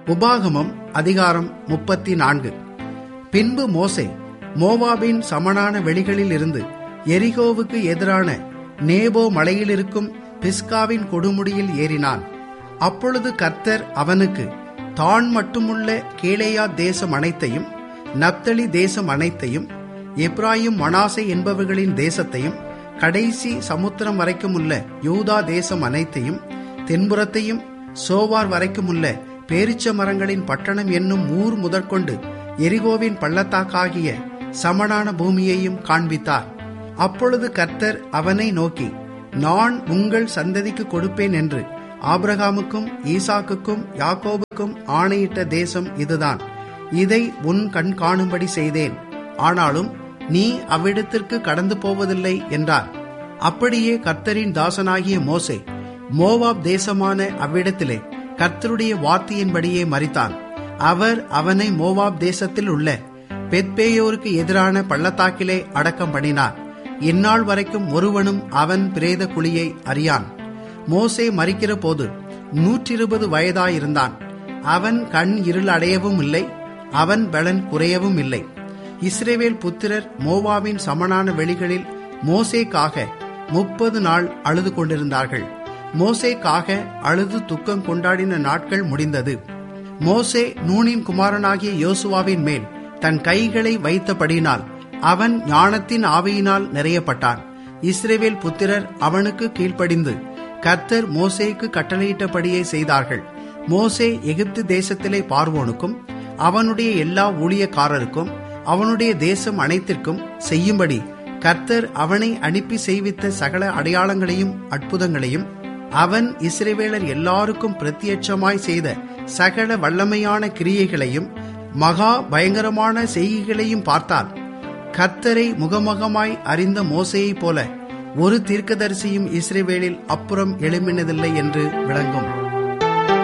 உபாகமம் அதிகாரம் முப்பத்தி நான்கு பின்பு மோசே மோவாபின் சமனான வெளிகளில் இருந்து எரிகோவுக்கு எதிரான நேபோ மலையிலிருக்கும் பிஸ்காவின் கொடுமுடியில் ஏறினான் அப்பொழுது கர்த்தர் அவனுக்கு தான் மட்டுமுள்ள கேலேயா தேசம் அனைத்தையும் நப்தலி தேசம் அனைத்தையும் எப்ராயிம் மனாசை என்பவர்களின் தேசத்தையும் கடைசி சமுத்திரம் வரைக்கும் உள்ள யூதா தேசம் அனைத்தையும் தென்புறத்தையும் சோவார் வரைக்கும் உள்ள பேரிச்ச மரங்களின் பட்டணம் என்னும் ஊர் முதற்கொண்டு எரிகோவின் பள்ளத்தாக்காகிய சமனான பூமியையும் காண்பித்தார் அப்பொழுது கர்த்தர் அவனை நோக்கி நான் உங்கள் சந்ததிக்கு கொடுப்பேன் என்று ஆபிரகாமுக்கும் ஈசாக்குக்கும் யாக்கோபுக்கும் ஆணையிட்ட தேசம் இதுதான் இதை உன் கண் காணும்படி செய்தேன் ஆனாலும் நீ அவ்விடத்திற்கு கடந்து போவதில்லை என்றார் அப்படியே கர்த்தரின் தாசனாகிய மோசே மோவாப் தேசமான அவ்விடத்திலே கர்த்தருடைய வார்த்தையின்படியே மறித்தான் அவர் அவனை மோவாப் தேசத்தில் உள்ள பெத்பேயோருக்கு எதிரான பள்ளத்தாக்கிலே அடக்கம் பண்ணினார் இந்நாள் வரைக்கும் ஒருவனும் அவன் பிரேத குழியை அறியான் மோசே மறிக்கிற போது நூற்றிருபது வயதாயிருந்தான் அவன் கண் இருள் அடையவும் இல்லை அவன் பலன் குறையவும் இல்லை இஸ்ரேவேல் புத்திரர் மோவாவின் சமனான வெளிகளில் மோசேக்காக முப்பது நாள் அழுது கொண்டிருந்தார்கள் மோசேக்காக அழுது துக்கம் கொண்டாடின நாட்கள் முடிந்தது மோசே நூனின் குமாரனாகிய யோசுவாவின் மேல் தன் கைகளை வைத்தபடினால் அவன் ஞானத்தின் ஆவியினால் நிறையப்பட்டான் இஸ்ரேவேல் புத்திரர் அவனுக்கு கீழ்ப்படிந்து கர்த்தர் மோசேக்கு கட்டளையிட்டபடியே செய்தார்கள் மோசே எகிப்து தேசத்திலே பார்வோனுக்கும் அவனுடைய எல்லா ஊழியக்காரருக்கும் அவனுடைய தேசம் அனைத்திற்கும் செய்யும்படி கர்த்தர் அவனை அனுப்பி செய்வித்த சகல அடையாளங்களையும் அற்புதங்களையும் அவன் இஸ்ரேவேலர் எல்லாருக்கும் பிரத்யட்சமாய் செய்த சகல வல்லமையான கிரியைகளையும் மகா பயங்கரமான செய்கைகளையும் பார்த்தால் கர்த்தரை முகமுகமாய் அறிந்த மோசையைப் போல ஒரு தீர்க்கதரிசியும் இஸ்ரேவேலில் அப்புறம் எழுமினதில்லை என்று விளங்கும்